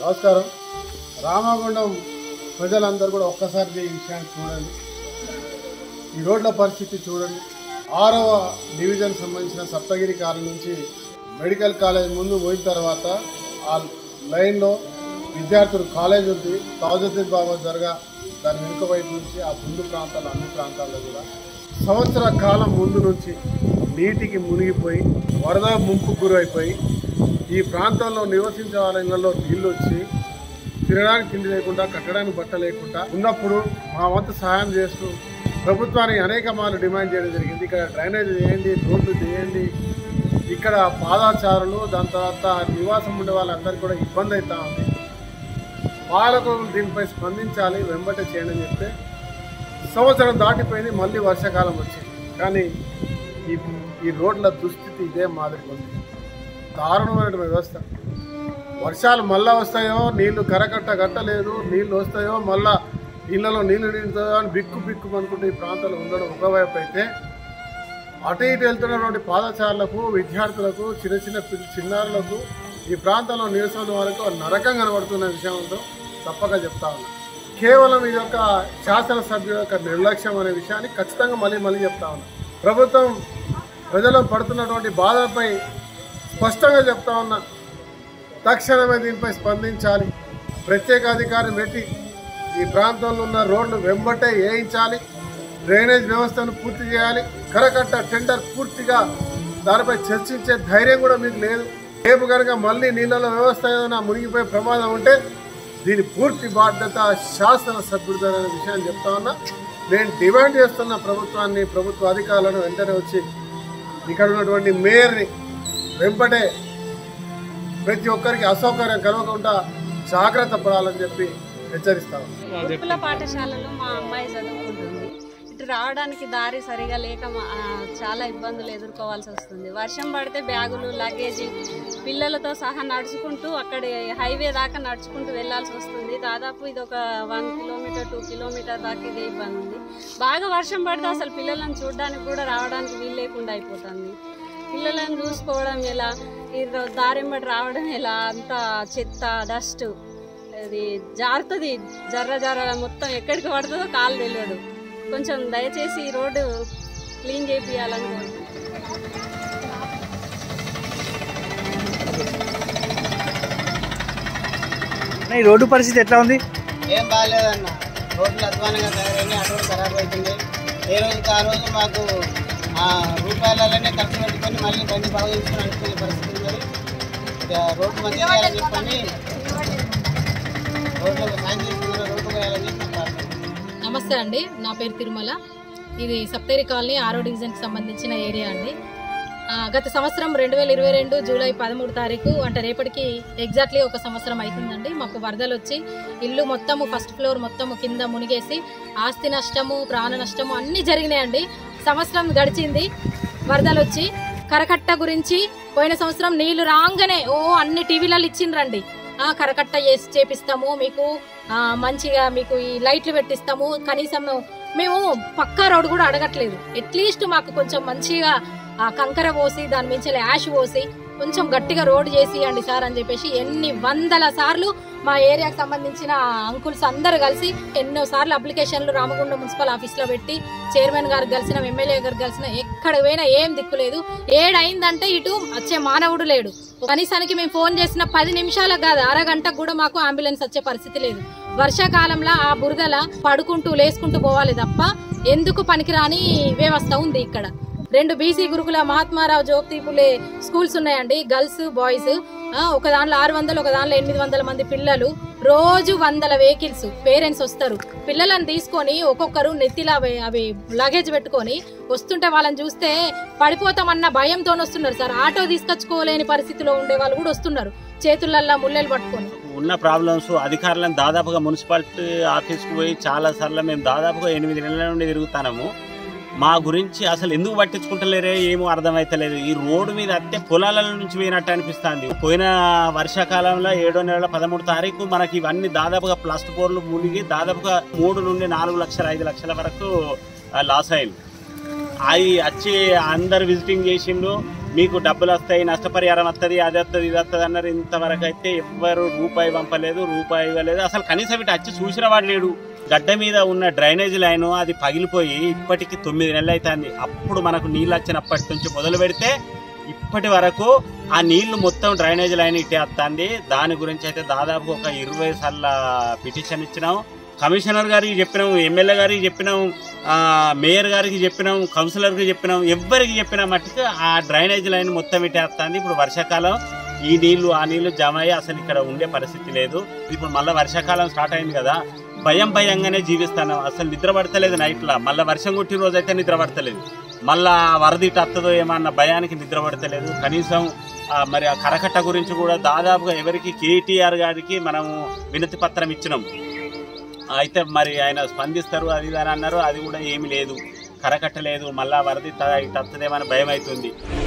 నమస్కారం రామగుండం ప్రజలందరూ కూడా ఒక్కసారి ఈ విషయాన్ని చూడండి ఈ రోడ్ల పరిస్థితి చూడండి ఆరవ డివిజన్ సంబంధించిన సప్తగిరి కాలనీ నుంచి మెడికల్ కాలేజ్ ముందు పోయిన తర్వాత ఆ లైన్లో విద్యార్థులు కాలేజ్ ఉంది తాజుద్దీన్ బాబా దర్గా దాని వెనుక వైపు నుంచి ఆ ముందు ప్రాంతాలు అన్ని ప్రాంతాల్లో కూడా సంవత్సర కాలం ముందు నుంచి నీటికి మునిగిపోయి వరద ముంపు గురైపోయి ఈ ప్రాంతంలో నివసించే వాళ్ళ ఇళ్లలో నీళ్ళు వచ్చి తినడానికి తిండి లేకుండా కట్టడానికి బట్ట లేకుండా ఉన్నప్పుడు మా వంతు సహాయం చేస్తూ ప్రభుత్వానికి అనేక మార్లు డిమాండ్ చేయడం జరిగింది ఇక్కడ డ్రైనేజ్ చేయండి రోడ్లు చేయండి ఇక్కడ పాదాచారులు దాని తర్వాత నివాసం ఉండే వాళ్ళందరికీ కూడా ఇబ్బంది అవుతా ఉంది పాలకులు దీనిపై స్పందించాలి వెంబటే చేయండి అని చెప్తే సంవత్సరం దాటిపోయింది మళ్ళీ వర్షాకాలం వచ్చింది కానీ ఈ ఈ రోడ్ల దుస్థితి ఇదే మాదిరి ఉంది దారుణమైన వ్యవస్థ వర్షాలు మళ్ళా వస్తాయో నీళ్లు కరకట్ట కట్టలేదు నీళ్లు వస్తాయో మళ్ళా ఇళ్లలో నీళ్లు నిండుతాయో అని బిక్కు బిక్కు అనుకుంటూ ఈ ప్రాంతాలు ఉండడం ఒకవైపు అయితే అటు ఇటు వెళ్తున్నటువంటి పాదచారులకు విద్యార్థులకు చిన్న చిన్న పిల్ల చిన్నారులకు ఈ ప్రాంతంలో నివసం వారికి నరకం కనబడుతున్న విషయంతో తప్పక చెప్తా ఉన్నా కేవలం ఇది యొక్క శాసనసభ్యుల యొక్క నిర్లక్ష్యం అనే విషయాన్ని ఖచ్చితంగా మళ్ళీ మళ్ళీ చెప్తా ఉన్నా ప్రభుత్వం ప్రజలు పడుతున్నటువంటి బాధపై స్పష్టంగా చెప్తా ఉన్నా తక్షణమే దీనిపై స్పందించాలి ప్రత్యేక అధికారిని పెట్టి ఈ ప్రాంతంలో ఉన్న రోడ్లు వెంబటే వేయించాలి డ్రైనేజ్ వ్యవస్థను పూర్తి చేయాలి కరకట్ట టెండర్ పూర్తిగా దానిపై చర్చించే ధైర్యం కూడా మీకు లేదు రేపు కనుక మళ్ళీ నీళ్ళలో వ్యవస్థ ఏదైనా మునిగిపోయే ప్రమాదం ఉంటే దీని పూర్తి బాధ్యత శాసన సభ్యుడిదనే విషయాన్ని చెప్తా ఉన్నా నేను డిమాండ్ చేస్తున్న ప్రభుత్వాన్ని ప్రభుత్వ అధికారులను వెంటనే వచ్చి ఇక్కడ ఉన్నటువంటి మేయర్ని వెంపటే ప్రతి ఒక్కరికి అసౌకర్యం కలగకుండా జాగ్రత్త పడాలని చెప్పి హెచ్చరిస్తాను గురుకుల పాఠశాలలో మా అమ్మాయి చదువుకుంటుంది ఇటు రావడానికి దారి సరిగా లేక మా- ఆ, చాలా ఇబ్బందులు ఎదుర్కోవాల్సి వస్తుంది వర్షం పడితే బ్యాగులు లగేజీ పిల్లలతో సహా నడుచుకుంటూ అక్కడి హైవే దాకా నడుచుకుంటూ వెళ్ళాల్సి వస్తుంది దాదాపు ఇది ఒక వన్ కిలోమీటర్ టూ కిలోమీటర్ దాకా ఇదే ఇబ్బంది ఉంది బాగా వర్షం పడితే అసలు పిల్లలను చూడడానికి కూడా రావడానికి వీలు లేకుండా అయిపోతుంది పిల్లలను చూసుకోవడం ఎలా ఈ రో- దారింబడి రావడం ఎలా అంత చెత్త డస్ట్ అది జారుతుంది జర్ర జర్ర మొత్తం ఎక్కడికి పడుతుందో కాలు తెలియదు కొంచెం దయచేసి ఈ రోడ్డు క్లీన్ చేపియాలని కోరుకుంటున్నాను ఈ రోడ్డు పరిస్థితి ఎట్లా ఉంది ఏం బాగాలేదన్న రోడ్లు అధ్వానంగా తయారైనాయి అటువంటి ఖరాబ్ అవుతుంది ఏ రోజుకి ఆ రోజు మాకు ఆ రూపాయలలోనే ఖర్చు పెట్టుకొని మళ్ళీ బండి బాగు చేసుకుని అనుకునే పరిస్థితి ఉన్నది ఇక రోడ్డు మంచిగా చేయాలని చెప్పని రోడ్లు సాయం చేసుకున్న రోడ్డు వేయాలని చెప్పి ప్రార్థన. నమస్తే అండి నా పేరు తిరుమల ఇది సప్తేరి కాలనీ ఆరో డివిజన్కి సంబంధించిన ఏరియా అండి ఆ, గత సంవత్సరం రెండు వేల ఇరవై రెండు జూలై పదమూడు తారీఖు అంటే రేపటికి ఎగ్జాక్ట్లీ ఒక సంవత్సరం అవుతుందండి మాకు వరదలు వచ్చి ఇల్లు మొత్తము ఫస్ట్ ఫ్లోర్ మొత్తము కింద మునిగేసి ఆస్తి నష్టము ప్రాణ నష్టము అన్నీ జరిగినాయండి సంవత్సరం గడిచింది వరదలు వచ్చి కరకట్ట గురించి పోయిన సంవత్సరం నీళ్లు రాగానే ఓ అన్ని టీవీలలో ఇచ్చిండ్రండి ఆ కరకట్ట చేసి చేపిస్తాము మీకు ఆ, మంచిగా మీకు ఈ లైట్లు పెట్టిస్తాము కనీసం మేము పక్కా రోడ్ కూడా అడగట్లేదు అట్లీస్ట్ మాకు కొంచెం మంచిగా ఆ కంకర పోసి దాని మించి యాష్ పోసి కొంచెం గట్టిగా రోడ్ చేసి ఇవ్వండి సార్ అని చెప్పేసి ఎన్ని వందల సార్లు మా ఏరియాకి సంబంధించిన అంకుల్స్ అందరు కలిసి ఎన్నో సార్లు అప్లికేషన్లు రామగుండం మున్సిపల్ ఆఫీస్ లో పెట్టి చైర్మన్ గారికి కలిసిన ఎమ్మెల్యే గారికి కలిసిన ఎక్కడ పోయినా ఏం దిక్కులేదు ఏడైందంటే ఇటు వచ్చే మానవుడు లేడు కనీసానికి మేము ఫోన్ చేసిన పది నిమిషాలకు కాదు అరగంటకు కూడా మాకు అంబులెన్స్ వచ్చే పరిస్థితి లేదు వర్షాకాలంలో ఆ బురదల పడుకుంటూ లేసుకుంటూ పోవాలి తప్ప ఎందుకు పనికిరాని వ్యవస్థ ఉంది ఇక్కడ రెండు బీసీ గురుకుల మహాత్మారావు జ్యోతిపులే స్కూల్స్ ఉన్నాయండి గర్ల్స్ బాయ్స్ ఒక దాంట్లో ఆరు వందలు ఒక దాంట్లో ఎనిమిది వందల మంది పిల్లలు రోజు వందల వెహికల్స్ పేరెంట్స్ వస్తారు పిల్లలను తీసుకొని ఒక్కొక్కరు నెత్తిలా అవి అవి లగేజ్ పెట్టుకొని వస్తుంటే వాళ్ళని చూస్తే పడిపోతామన్న భయంతో వస్తున్నారు సార్ ఆటో తీసుకొచ్చుకోలేని పరిస్థితిలో ఉండే వాళ్ళు కూడా వస్తున్నారు చేతులల్లో ముళ్ళలు పట్టుకొని ఉన్న ప్రాబ్లమ్స్ అధికారులను దాదాపుగా మున్సిపాలిటీ ఆఫీస్కి పోయి చాలా సార్లు మేము దాదాపుగా ఎనిమిది నెలల నుండి తిరుగుతున్నాము మా గురించి అసలు ఎందుకు పట్టించుకుంటలేరే ఏమో అర్థమైతలేదు ఈ రోడ్డు మీద అత్తే పొలాల నుంచి పోయినట్టు అనిపిస్తుంది పోయిన వర్షాకాలంలో ఏడో నెల పదమూడు తారీఖు మనకి ఇవన్నీ దాదాపుగా ప్లస్ బోర్లు మునిగి దాదాపుగా మూడు నుండి నాలుగు లక్షల ఐదు లక్షల వరకు లాస్ అయింది అవి వచ్చి అందరు విజిటింగ్ చేసిండ్రు మీకు డబ్బులు వస్తాయి నష్టపరిహారం వస్తుంది అది వస్తుంది ఇది వస్తుంది అన్నారు ఇంతవరకు అయితే ఎవ్వరు రూపాయి పంపలేదు రూపాయి ఇవ్వలేదు అసలు కనీసం ఇటు వచ్చి చూసిన వాడు లేడు గడ్డ మీద ఉన్న డ్రైనేజ్ లైన్ అది పగిలిపోయి ఇప్పటికి తొమ్మిది నెలలు అవుతుంది అప్పుడు మనకు నీళ్ళు వచ్చినప్పటి నుంచి మొదలు పెడితే ఇప్పటి వరకు ఆ నీళ్లు మొత్తం డ్రైనేజ్ లైన్ ఇట్టే వస్తుంది దాని గురించి అయితే దాదాపు ఒక ఇరవై సార్ల పిటిషన్ ఇచ్చినాం కమిషనర్ గారికి చెప్పినాం ఎమ్మెల్యే గారికి చెప్పినాం ఆ, మేయర్ గారికి చెప్పినాం కౌన్సిలర్కి చెప్పినాం ఎవ్వరికి చెప్పినా మట్టుకు ఆ డ్రైనేజ్ లైన్ మొత్తం ఇట్టేస్తుంది ఇప్పుడు వర్షాకాలం ఈ నీళ్లు ఆ నీళ్లు జమ అయ్యి అసలు ఇక్కడ ఉండే పరిస్థితి లేదు ఇప్పుడు మళ్ళీ వర్షాకాలం స్టార్ట్ అయింది కదా భయం భయంగానే జీవిస్తాను అసలు నిద్ర పడతలేదు నైట్లో మళ్ళీ వర్షం కొట్టిన రోజు అయితే నిద్ర పడతలేదు మళ్ళా వరద ఇటు వస్తుందో ఏమన్న భయానికి నిద్ర పడతలేదు కనీసం ఆ, మరి ఆ కరకట్ట గురించి కూడా దాదాపుగా ఎవరికి కేటీఆర్ గారికి మనము వినతి పత్రం ఇచ్చినాం అయితే మరి ఆయన స్పందిస్తారు అది ఇది అని అన్నారు అది కూడా ఏమీ లేదు కరకట్ట లేదు మళ్ళా వరద ఇట్లా ఇటు వస్తుందేమని భయం అవుతుంది